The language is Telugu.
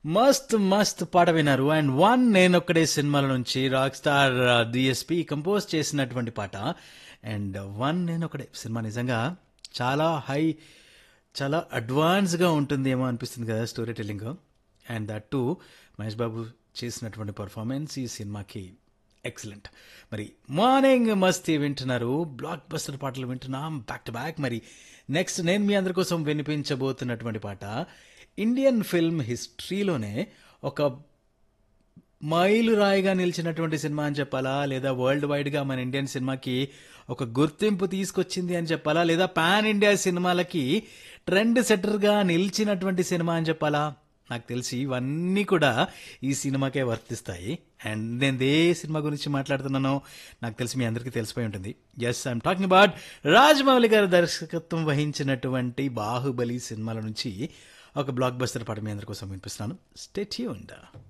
మస్త్ మస్త్ పాట విన్నారు అండ్ వన్ నేనొక్కడే సినిమాల నుంచి రాక్ స్టార్ డిఎస్పి కంపోజ్ చేసినటువంటి పాట అండ్ వన్ నేనొక్కడే సినిమా నిజంగా చాలా హై చాలా అడ్వాన్స్గా ఉంటుంది ఏమో అనిపిస్తుంది కదా story telling and that to Mahesh Babu చేసినటువంటి పర్ఫార్మెన్స్ ఈ సినిమాకి ఎక్సలెంట్ మరి మార్నింగ్ మస్తీ వింటున్నారు బ్లాక్ బస్టర్ పాటలు వింటున్నాం బ్యాక్ టు బ్యాక్ మరి నెక్స్ట్ నేను మీ అందరి కోసం వినిపించబోతున్నటువంటి పాట ఇండియన్ ఫిల్మ్ హిస్టరీలోనే ఒక మైలురాయిగా నిలిచినటువంటి సినిమా అని చెప్పాలా లేదా వరల్డ్ వైడ్గా మన ఇండియన్ సినిమాకి ఒక గుర్తింపు తీసుకొచ్చింది అని చెప్పాలా లేదా పాన్ ఇండియా సినిమాలకి ట్రెండ్ సెట్టర్గా నిలిచినటువంటి సినిమా అని చెప్పాలా నాకు తెలిసి ఇవన్నీ కూడా ఈ సినిమాకే వర్తిస్తాయి అండ్ నేను ఏ సినిమా గురించి మాట్లాడుతున్నానో నాకు తెలిసి మీ అందరికీ తెలిసిపోయి ఉంటుంది yes I'm talking about Rajamouli garu దర్శకత్వం వహించినటువంటి బాహుబలి సినిమాల నుంచి ఒక బ్లాక్ బస్టర్ పాట మీ అందరి కోసం వినిపిస్తున్నాను స్టేట్ యూండ్